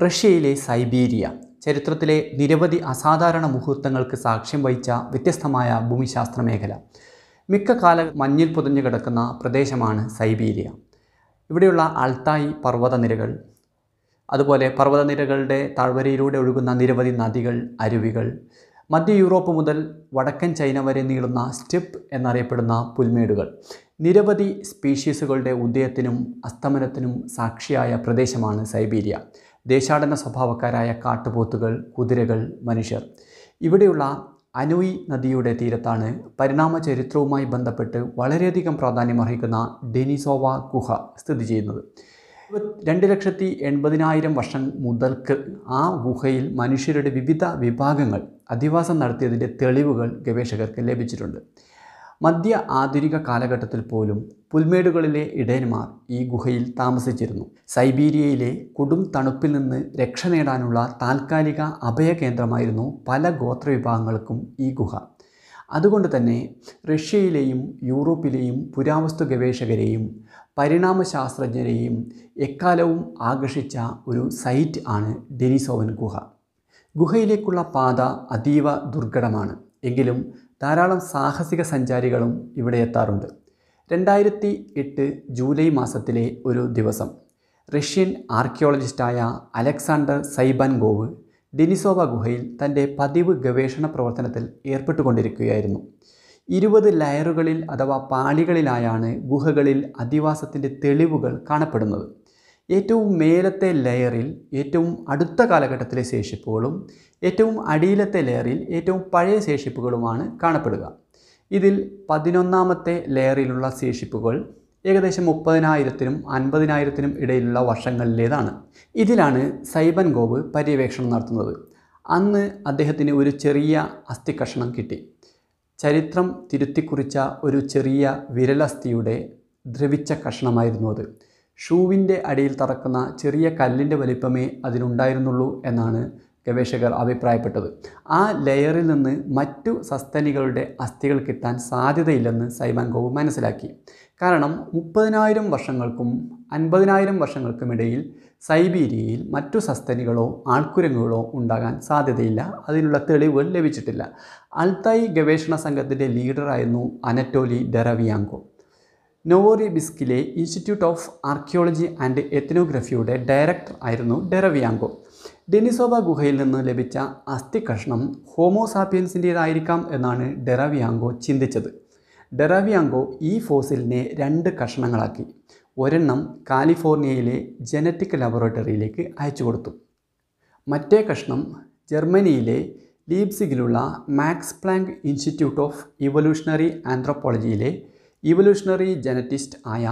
റഷ്യയിലെ സൈബീരിയ ചരിത്രത്തിലെ നിരവധി അസാധാരണ മുഹൂർത്തങ്ങൾക്ക് സാക്ഷ്യം വഹിച്ച വ്യത്യസ്തമായ ഭൂമിശാസ്ത്ര മേഖല മിക്ക കാല മഞ്ഞിൽ പൊതിഞ്ഞു കിടക്കുന്ന പ്രദേശമാണ് സൈബീരിയ ഇവിടെയുള്ള അൾത്തായി പർവ്വതനിരകൾ അതുപോലെ പർവ്വതനിരകളുടെ താഴ്വരയിലൂടെ ഒഴുകുന്ന നിരവധി നദികൾ അരുവികൾ മധ്യ യൂറോപ്പ് മുതൽ വടക്കൻ ചൈന വരെ നീളുന്ന സ്റ്റെപ്പ് എന്നറിയപ്പെടുന്ന പുൽമേടുകൾ നിരവധി സ്പീഷീസുകളുടെ ഉദയത്തിനും അസ്തമനത്തിനും സാക്ഷിയായ പ്രദേശമാണ് സൈബീരിയ ദേശാടന സ്വഭാവക്കാരായ കാട്ടുപോത്തുകൾ കുതിരകൾ മനുഷ്യർ ഇവിടെയുള്ള അനോയി നദിയുടെ തീരത്താണ് പരിണാമ ചരിത്രവുമായി ബന്ധപ്പെട്ട് വളരെയധികം പ്രാധാന്യമർഹിക്കുന്ന ഡെനിസോവ ഗുഹ സ്ഥിതി ചെയ്യുന്നത് രണ്ട് ലക്ഷത്തി എൺപതിനായിരം വർഷം മുതൽക്ക് ആ ഗുഹയിൽ മനുഷ്യരുടെ വിവിധ വിഭാഗങ്ങൾ അധിവാസം നടത്തിയതിൻ്റെ തെളിവുകൾ ഗവേഷകർക്ക് ലഭിച്ചിട്ടുണ്ട് മധ്യ ആധുനിക കാലഘട്ടത്തിൽ പോലും പുൽമേടുകളിലെ ഇടയന്മാർ ഈ ഗുഹയിൽ താമസിച്ചിരുന്നു സൈബീരിയയിലെ കൊടും തണുപ്പിൽ നിന്ന് രക്ഷ നേടാനുള്ള താൽക്കാലിക അഭയകേന്ദ്രമായിരുന്നു പല ഗോത്രവിഭാഗങ്ങൾക്കും ഈ ഗുഹ അതുകൊണ്ട് തന്നെ റഷ്യയിലെയും യൂറോപ്പിലെയും പുരാവസ്തു ഗവേഷകരെയും പരിണാമശാസ്ത്രജ്ഞരെയും എക്കാലവും ആകർഷിച്ച ഒരു സൈറ്റ് ആണ് ഡെനിസോവൻ ഗുഹ ഗുഹയിലേക്കുള്ള പാത അതീവ ദുർഘടമാണ് എങ്കിലും ധാരാളം സാഹസിക സഞ്ചാരികളും ഇവിടെ എത്താറുണ്ട് രണ്ടായിരത്തി എട്ട് ജൂലൈ മാസത്തിലെ ഒരു ദിവസം റഷ്യൻ ആർക്കിയോളജിസ്റ്റായ അലക്സാണ്ടർ സൈബൻഗോവ് ഡെനിസോവ ഗുഹയിൽ തൻ്റെ പതിവ് ഗവേഷണ പ്രവർത്തനത്തിൽ ഏർപ്പെട്ടുകൊണ്ടിരിക്കുകയായിരുന്നു ഇരുപത് ലെയറുകളിൽ അഥവാ പാളികളിലായാണ് ഗുഹകളിൽ അധിവാസത്തിൻ്റെ തെളിവുകൾ കാണപ്പെടുന്നത് ഏറ്റവും മേലത്തെ ലെയറിൽ ഏറ്റവും അടുത്ത കാലഘട്ടത്തിലെ ശേഷിപ്പുകളും ഏറ്റവും അടിയിലത്തെ ലെയറിൽ ഏറ്റവും പഴയ ശേഷിപ്പുകളുമാണ് കാണപ്പെടുക ഇതിൽ പതിനൊന്നാമത്തെ ലെയറിലുള്ള ശേഷിപ്പുകൾ ഏകദേശം മുപ്പതിനായിരത്തിനും അൻപതിനായിരത്തിനും ഇടയിലുള്ള വർഷങ്ങളിലേതാണ് ഇതിലാണ് സൈബൻ ഗോവ് പര്യവേക്ഷണം നടത്തുന്നത് അന്ന് അദ്ദേഹത്തിന് ഒരു ചെറിയ അസ്ഥികഷണം കിട്ടി ചരിത്രം തിരുത്തിക്കുറിച്ച ഒരു ചെറിയ വിരലസ്ഥിയുടെ ദ്രവിച്ച കഷ്ണമായിരുന്നു അത് ഷൂവിൻ്റെ അടിയിൽ തറക്കുന്ന ചെറിയ കല്ലിൻ്റെ വലിപ്പമേ അതിനുണ്ടായിരുന്നുള്ളൂ എന്നാണ് ഗവേഷകർ അഭിപ്രായപ്പെട്ടത് ആ ലെയറിൽ നിന്ന് മറ്റു സസ്തനികളുടെ അസ്ഥികൾ കിട്ടാൻ സാധ്യതയില്ലെന്ന് സൈമാൻകോവ് മനസ്സിലാക്കി കാരണം മുപ്പതിനായിരം വർഷങ്ങൾക്കും അൻപതിനായിരം വർഷങ്ങൾക്കുമിടയിൽ സൈബീരിയയിൽ മറ്റു സസ്തനികളോ ആൾക്കുരങ്ങുകളോ ഉണ്ടാകാൻ സാധ്യതയില്ല അതിനുള്ള തെളിവുകൾ ലഭിച്ചിട്ടില്ല അൽത്തായി ഗവേഷണ സംഘത്തിൻ്റെ ലീഡറായിരുന്നു അനറ്റോലി ഡെറവിയാങ്കോ നോവോറിബിസ്കിലെ ഇൻസ്റ്റിറ്റ്യൂട്ട് ഓഫ് ആർക്കിയോളജി ആൻഡ് എത്നോഗ്രഫിയുടെ ഡയറക്ടർ ആയിരുന്നു ഡെറവിയാങ്കോ ഡെനിസോവ ഗുഹയിൽ നിന്ന് ലഭിച്ച അസ്ഥി കഷ്ണം ഹോമോസാപ്പിയൻസിൻ്റേതായിരിക്കാം എന്നാണ് ഡെറവിയാങ്കോ ചിന്തിച്ചത് ഡെറവിയാങ്കോ ഈ ഫോസിലിനെ രണ്ട് കഷ്ണങ്ങളാക്കി ഒരെണ്ണം കാലിഫോർണിയയിലെ ജനറ്റിക് ലബോറട്ടറിയിലേക്ക് അയച്ചു കൊടുത്തു മറ്റേ കഷ്ണം ജർമ്മനിയിലെ ലീപ്സിഗിലുള്ള Max Planck institute of evolutionary ആന്ത്രോപോളജിയിലെ ഇവല്യൂഷണറി ജനറ്റിസ്റ്റ് ആയ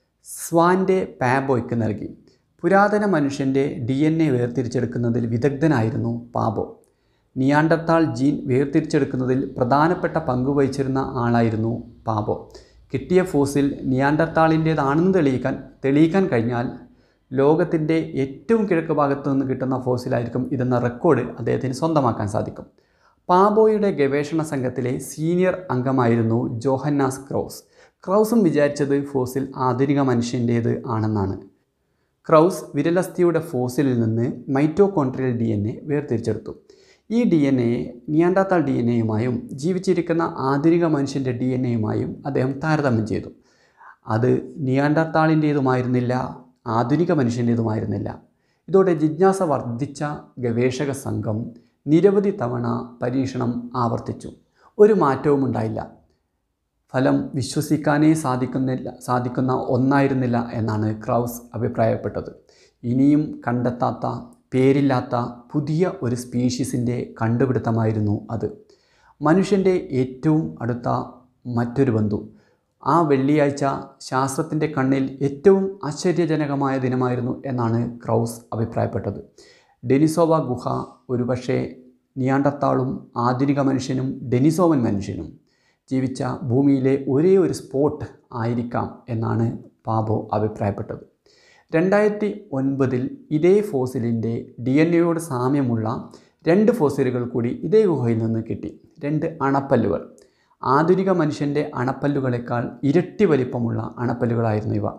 സ്വാൻ്റെ പാബോയ്ക്ക് നൽകി പുരാതന മനുഷ്യൻ്റെ ഡി എൻ എ വേർതിരിച്ചെടുക്കുന്നതിൽ വിദഗ്ധനായിരുന്നു പാബോ നിയാണ്ടർത്താൾ ജീൻ വേർതിരിച്ചെടുക്കുന്നതിൽ പ്രധാനപ്പെട്ട പങ്ക് വഹിച്ചിരുന്ന ആളായിരുന്നു പാബോ കിട്ടിയ ഫോസിൽ നിയാണ്ടർത്താളിൻ്റേതാണെന്ന് തെളിയിക്കാൻ തെളിയിക്കാൻ കഴിഞ്ഞാൽ ലോകത്തിൻ്റെ ഏറ്റവും കിഴക്ക് ഭാഗത്തു നിന്ന് കിട്ടുന്ന ഫോസിലായിരിക്കും ഇതെന്ന റെക്കോർഡ് അദ്ദേഹത്തിന് സ്വന്തമാക്കാൻ സാധിക്കും പാബോയുടെ ഗവേഷണ സംഘത്തിലെ സീനിയർ അംഗമായിരുന്നു ജോഹന്നാസ് ക്രൗസ് ക്രൗസും വിചാരിച്ചത് ഫോസിൽ ആധുനിക മനുഷ്യൻ്റേത് ആണെന്നാണ് ക്രൗസ് വിരലസ്ഥിയുടെ ഫോസിലിൽ നിന്ന് മൈറ്റോകോൺട്രിയൽ ഡി എൻ എ വേർതിരിച്ചെടുത്തു ഈ ഡി എൻ എയെ നിയാണ്ടാത്താൾ ഡി എൻ എയുമായും ജീവിച്ചിരിക്കുന്ന ആധുനിക മനുഷ്യൻ്റെ ഡി എൻ എയുമായും അദ്ദേഹം താരതമ്യം ചെയ്തു അത് നിയാണ്ടാത്താളിൻ്റേതുമായിരുന്നില്ല ആധുനിക മനുഷ്യൻ്റേതുമായിരുന്നില്ല ഇതോടെ ജിജ്ഞാസ വർദ്ധിച്ച ഗവേഷക സംഘം നിരവധി തവണ പരീക്ഷണം ആവർത്തിച്ചു ഒരു മാറ്റവും ഉണ്ടായില്ല ഫലം വിശ്വസിക്കാനേ സാധിക്കുന്നില്ല സാധിക്കുന്ന ഒന്നായിരുന്നില്ല എന്നാണ് ക്രൗസ് അഭിപ്രായപ്പെട്ടത് ഇനിയും കണ്ടെത്താത്ത പേരില്ലാത്ത പുതിയ ഒരു സ്പീഷീസിൻ്റെ കണ്ടുപിടുത്തമായിരുന്നു അത് മനുഷ്യൻ്റെ ഏറ്റവും അടുത്ത മറ്റൊരു ബന്ധു ആ വെള്ളിയാഴ്ച ശാസ്ത്രത്തിൻ്റെ കണ്ണിൽ ഏറ്റവും ആശ്ചര്യജനകമായ ദിനമായിരുന്നു എന്നാണ് ക്രൗസ് അഭിപ്രായപ്പെട്ടത് ഡെനിസോവ ഗുഹ ഒരുപക്ഷെ നിയാണ്ടത്താളും ആധുനിക മനുഷ്യനും ഡെനിസോവൻ മനുഷ്യനും ജീവിച്ച ഭൂമിയിലെ ഒരേ ഒരു സ്പോട്ട് ആയിരിക്കാം എന്നാണ് പാബോ അഭിപ്രായപ്പെട്ടത് രണ്ടായിരത്തി ഒൻപതിൽ ഇതേ ഫോസിലിൻ്റെ ഡി എൻ എയോട് സാമ്യമുള്ള രണ്ട് ഫോസിലുകൾ കൂടി ഇതേ ഗുഹയിൽ നിന്ന് കിട്ടി രണ്ട് അണപ്പല്ലുകൾ ആധുനിക മനുഷ്യൻ്റെ അണപ്പല്ലുകളെക്കാൾ ഇരട്ടി വലിപ്പമുള്ള അണപ്പല്ലുകളായിരുന്നു ഇവ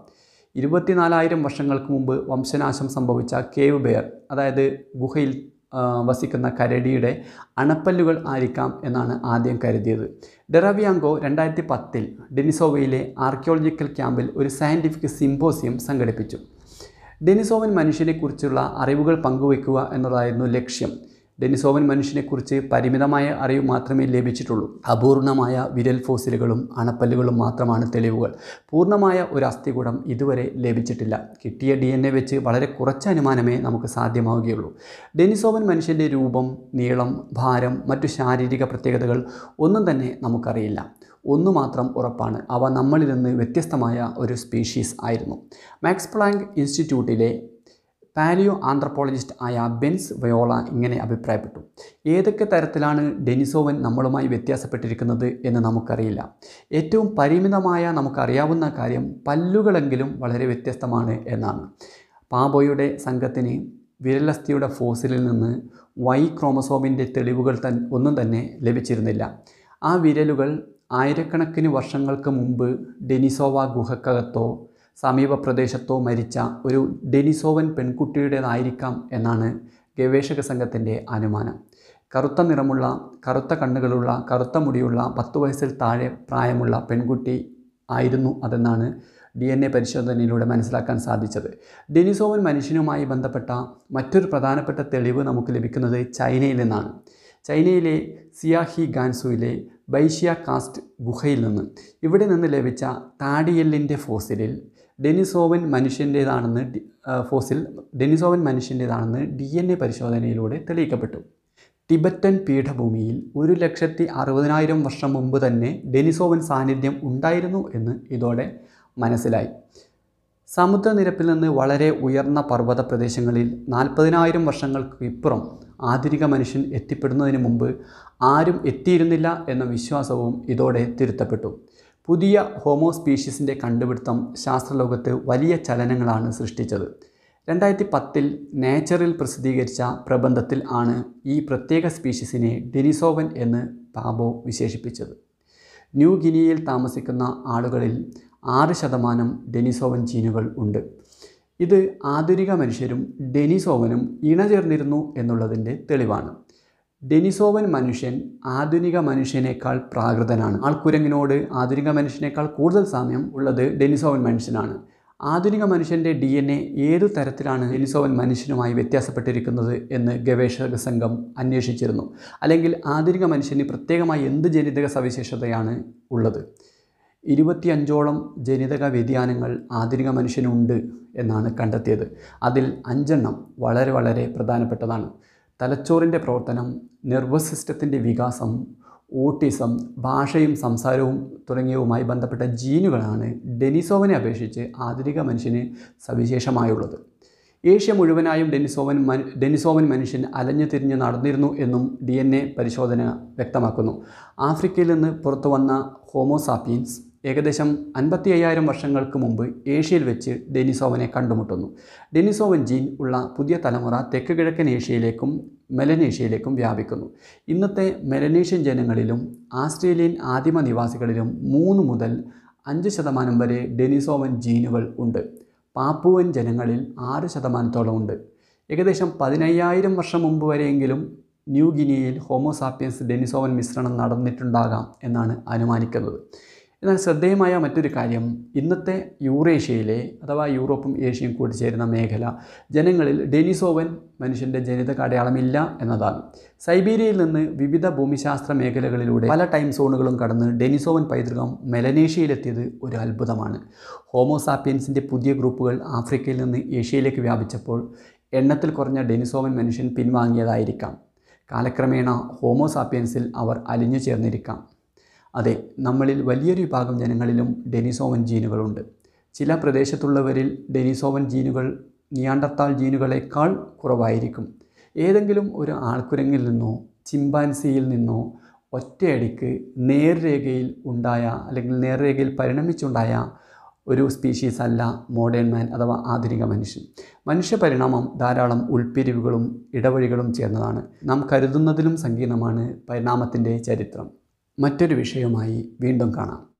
ഇരുപത്തിനാലായിരം വർഷങ്ങൾക്ക് മുമ്പ് വംശനാശം സംഭവിച്ച കേവ് ബെയർ അതായത് ഗുഹയിൽ ആ, വസിക്കുന്ന കരടിയുടെ അണപ്പല്ലുകൾ ആയിരിക്കാം എന്നാണ് ആദ്യം കരുതിയത് ഡെറവിയാങ്കോ രണ്ടായിരത്തി പത്തിൽ ഡെനിസോവയിലെ ആർക്കിയോളജിക്കൽ ക്യാമ്പിൽ ഒരു സയൻറ്റിഫിക് സിമ്പോസിയം സംഘടിപ്പിച്ചു ഡെനിസോവൻ മനുഷ്യനെക്കുറിച്ചുള്ള അറിവുകൾ പങ്കുവയ്ക്കുക എന്നതായിരുന്നു ലക്ഷ്യം ഡെനിസോവൻ മനുഷ്യനെക്കുറിച്ച് പരിമിതമായ അറിവ് മാത്രമേ ലഭിച്ചിട്ടുള്ളൂ അപൂർണമായ വിരൽ ഫോസിലുകളും അണപ്പല്ലുകളും മാത്രമാണ് തെളിവുകൾ പൂർണ്ണമായ ഒരു അസ്ഥികൂടം ഇതുവരെ ലഭിച്ചിട്ടില്ല കിട്ടിയ ഡി എൻ എ വെച്ച് വളരെ കുറച്ച് അനുമാനമേ നമുക്ക് സാധ്യമാവുകയുള്ളൂ ഡെനിസോവൻ മനുഷ്യൻ്റെ രൂപം നീളം ഭാരം മറ്റു ശാരീരിക പ്രത്യേകതകൾ ഒന്നും തന്നെ നമുക്കറിയില്ല ഒന്നു മാത്രം ഉറപ്പാണ് അവ നമ്മളിൽ നിന്ന് വ്യത്യസ്തമായ ഒരു സ്പീഷീസ് ആയിരുന്നു മാക്സ് പ്ലാങ്ക് ഇൻസ്റ്റിറ്റ്യൂട്ടിലെ പാലിയോ ആന്ത്രപ്പോളജിസ്റ്റ് ആയ ബെൻസ് വയോള ഇങ്ങനെ അഭിപ്രായപ്പെട്ടു ഏതൊക്കെ തരത്തിലാണ് ഡെനിസോവൻ നമ്മളുമായി വ്യത്യാസപ്പെട്ടിരിക്കുന്നത് എന്ന് നമുക്കറിയില്ല ഏറ്റവും പരിമിതമായ നമുക്കറിയാവുന്ന കാര്യം പല്ലുകളെങ്കിലും വളരെ വ്യത്യസ്തമാണ് എന്നാണ് പാബോയുടെ സംഘത്തിന് വിരലസ്ഥിയുടെ ഫോസിലിൽ നിന്ന് വൈ ക്രോമസോമിൻ്റെ തെളിവുകൾ തൻ ഒന്നും തന്നെ ലഭിച്ചിരുന്നില്ല ആ വിരലുകൾ ആയിരക്കണക്കിന് വർഷങ്ങൾക്ക് മുമ്പ് ഡെനിസോവ ഗുഹക്കകത്തോ സമീപ പ്രദേശത്തോ മരിച്ച ഒരു ഡെനിസോവൻ പെൺകുട്ടിയുടേതായിരിക്കാം എന്നാണ് ഗവേഷക സംഘത്തിൻ്റെ അനുമാനം കറുത്ത നിറമുള്ള കറുത്ത കണ്ണുകളുള്ള കറുത്ത മുടിയുള്ള പത്ത് വയസ്സിൽ താഴെ പ്രായമുള്ള പെൺകുട്ടി ആയിരുന്നു അതെന്നാണ് ഡി എൻ എ പരിശോധനയിലൂടെ മനസ്സിലാക്കാൻ സാധിച്ചത് ഡെനിസോവൻ മനുഷ്യനുമായി ബന്ധപ്പെട്ട മറ്റൊരു പ്രധാനപ്പെട്ട തെളിവ് നമുക്ക് ലഭിക്കുന്നത് ചൈനയിൽ നിന്നാണ് ചൈനയിലെ സിയാഹി ഗാൻസുയിലെ ബൈഷ്യ കാസ്റ്റ് ഗുഹയിൽ നിന്ന് ഇവിടെ നിന്ന് ലഭിച്ച താടിയെല്ലിൻ്റെ ഫോസിലിൽ ഡെനിസോവൻ മനുഷ്യൻ്റേതാണെന്ന് ഡി- ആ, ഫോസിൽ ഡെനിസോവൻ മനുഷ്യൻ്റേതാണെന്ന് ഡി എൻ എ പരിശോധനയിലൂടെ തെളിയിക്കപ്പെട്ടു ടിബറ്റൻ പീഠഭൂമിയിൽ ഒരു ലക്ഷത്തി അറുപതിനായിരം വർഷം മുമ്പ് തന്നെ ഡെനിസോവൻ സാന്നിധ്യം ഉണ്ടായിരുന്നു എന്ന് ഇതോടെ മനസ്സിലായി സമുദ്രനിരപ്പിൽ നിന്ന് വളരെ ഉയർന്ന പർവ്വത പ്രദേശങ്ങളിൽ നാൽപ്പതിനായിരം വർഷങ്ങൾക്ക് ഇപ്പുറം ആധുനിക മനുഷ്യൻ എത്തിപ്പെടുന്നതിന് മുമ്പ് ആരും എത്തിയിരുന്നില്ല എന്ന വിശ്വാസവും ഇതോടെ തിരുത്തപ്പെട്ടു പുതിയ ഹോമോ സ്പീഷീസിൻ്റെ കണ്ടുപിടുത്തം ശാസ്ത്രലോകത്ത് വലിയ ചലനങ്ങളാണ് സൃഷ്ടിച്ചത് രണ്ടായിരത്തി പത്തിൽ നേച്ചറിൽ പ്രസിദ്ധീകരിച്ച പ്രബന്ധത്തിൽ ആണ് ഈ പ്രത്യേക സ്പീഷീസിനെ ഡെനിസോവൻ എന്ന് പാബോ വിശേഷിപ്പിച്ചത് ന്യൂ ഗിനിയയിൽ താമസിക്കുന്ന ആളുകളിൽ ആറ് ശതമാനം ഡെനിസോവൻ ജീനുകൾ ഉണ്ട് ഇത് ആധുനിക മനുഷ്യരും ഡെനിസോവനും ഇണചേർന്നിരുന്നു എന്നുള്ളതിൻ്റെ തെളിവാണ് ഡെനിസോവൻ മനുഷ്യൻ ആധുനിക മനുഷ്യനേക്കാൾ പ്രാകൃതനാണ് ആൾക്കുരങ്ങിനോട് ആധുനിക മനുഷ്യനേക്കാൾ കൂടുതൽ സാമ്യം ഉള്ളത് ഡെനിസോവൻ മനുഷ്യനാണ് ആധുനിക മനുഷ്യൻ്റെ ഡി എൻ എ ഏതു തരത്തിലാണ് ഡെനിസോവൻ മനുഷ്യനുമായി വ്യത്യാസപ്പെട്ടിരിക്കുന്നത് എന്ന് ഗവേഷക സംഘം അന്വേഷിച്ചിരുന്നു അല്ലെങ്കിൽ ആധുനിക മനുഷ്യന് പ്രത്യേകമായി എന്ത് ജനിതക സവിശേഷതയാണ് ഉള്ളത് ഇരുപത്തിയഞ്ചോളം ജനിതക വ്യതിയാനങ്ങൾ ആധുനിക മനുഷ്യനുണ്ട് എന്നാണ് കണ്ടെത്തിയത് അതിൽ അഞ്ചെണ്ണം വളരെ വളരെ പ്രധാനപ്പെട്ടതാണ് തലച്ചോറിൻ്റെ പ്രവർത്തനം നെർവസ് സിസ്റ്റത്തിൻ്റെ വികാസം ഓട്ടിസം ഭാഷയും സംസാരവും തുടങ്ങിയവുമായി ബന്ധപ്പെട്ട ജീനുകളാണ് ഡെനിസോവനെ അപേക്ഷിച്ച് ആധുനിക മനുഷ്യന് സവിശേഷമായുള്ളത് ഏഷ്യ മുഴുവനായും ഡെനിസോവൻ മൻ ഡെനിസോവൻ മനുഷ്യൻ അലഞ്ഞു തിരിഞ്ഞ് നടന്നിരുന്നു എന്നും ഡി എൻ എ പരിശോധന വ്യക്തമാക്കുന്നു ആഫ്രിക്കയിൽ നിന്ന് പുറത്തു വന്ന ഹോമോസാപ്പിയൻസ് ഏകദേശം അൻപത്തി അയ്യായിരം വർഷങ്ങൾക്ക് മുമ്പ് ഏഷ്യയിൽ വെച്ച് ഡെനിസോവനെ കണ്ടുമുട്ടുന്നു ഡെനിസോവൻ ജീൻ ഉള്ള പുതിയ തലമുറ തെക്ക് കിഴക്കൻ ഏഷ്യയിലേക്കും മെലനേഷ്യയിലേക്കും വ്യാപിക്കുന്നു ഇന്നത്തെ മെലനേഷ്യൻ ജനങ്ങളിലും ആസ്ട്രേലിയൻ ആദിമ നിവാസികളിലും മൂന്ന് മുതൽ അഞ്ച് ശതമാനം വരെ ഡെനിസോവൻ ജീനുകൾ ഉണ്ട് പാപ്പുവൻ ജനങ്ങളിൽ ആറ് ശതമാനത്തോളം ഉണ്ട് ഏകദേശം പതിനയ്യായിരം വർഷം മുമ്പ് വരെയെങ്കിലും ന്യൂ ഗിനിയയിൽ ഹോമോസാപ്പിയൻസ് ഡെനിസോവൻ മിശ്രണം നടന്നിട്ടുണ്ടാകാം എന്നാണ് അനുമാനിക്കുന്നത് എന്നാൽ ശ്രദ്ധേയമായ മറ്റൊരു കാര്യം ഇന്നത്തെ യൂറേഷ്യയിലെ അഥവാ യൂറോപ്പും ഏഷ്യയും കൂടിച്ചേരുന്ന മേഖല ജനങ്ങളിൽ ഡെനിസോവൻ മനുഷ്യൻ്റെ ജനിതക അടയാളമില്ല എന്നതാണ് സൈബീരിയയിൽ നിന്ന് വിവിധ ഭൂമിശാസ്ത്ര മേഖലകളിലൂടെ പല ടൈം സോണുകളും കടന്ന് ഡെനിസോവൻ പൈതൃകം മെലനേഷ്യയിലെത്തിയത് ഒരു അത്ഭുതമാണ് ഹോമോസാപ്പിയൻസിൻ്റെ പുതിയ ഗ്രൂപ്പുകൾ ആഫ്രിക്കയിൽ നിന്ന് ഏഷ്യയിലേക്ക് വ്യാപിച്ചപ്പോൾ എണ്ണത്തിൽ കുറഞ്ഞ ഡെനിസോവൻ മനുഷ്യൻ പിൻവാങ്ങിയതായിരിക്കാം കാലക്രമേണ ഹോമോസാപ്പിയൻസിൽ അവർ അലിഞ്ഞു ചേർന്നിരിക്കാം അതെ നമ്മളിൽ വലിയൊരു വിഭാഗം ജനങ്ങളിലും ഡെനിസോവൻ ജീനുകളുണ്ട് ചില പ്രദേശത്തുള്ളവരിൽ ഡെനിസോവൻ ജീനുകൾ നിയാണ്ടർത്താൾ ജീനുകളേക്കാൾ കുറവായിരിക്കും ഏതെങ്കിലും ഒരു ആൾക്കുരങ്ങിൽ നിന്നോ ചിമ്പാൻസിയിൽ നിന്നോ ഒറ്റയടിക്ക് നേർരേഖയിൽ ഉണ്ടായ അല്ലെങ്കിൽ നേർരേഖയിൽ പരിണമിച്ചുണ്ടായ ഒരു സ്പീഷീസ് അല്ല മോഡേൺ മാൻ അഥവാ ആധുനിക മനുഷ്യൻ മനുഷ്യ പരിണാമം ധാരാളം ഉൾപ്പിരിവുകളും ഇടവഴികളും ചേർന്നതാണ് നാം കരുതുന്നതിലും സങ്കീർണമാണ് പരിണാമത്തിൻ്റെ ചരിത്രം മറ്റൊരു വിഷയവുമായി വീണ്ടും കാണാം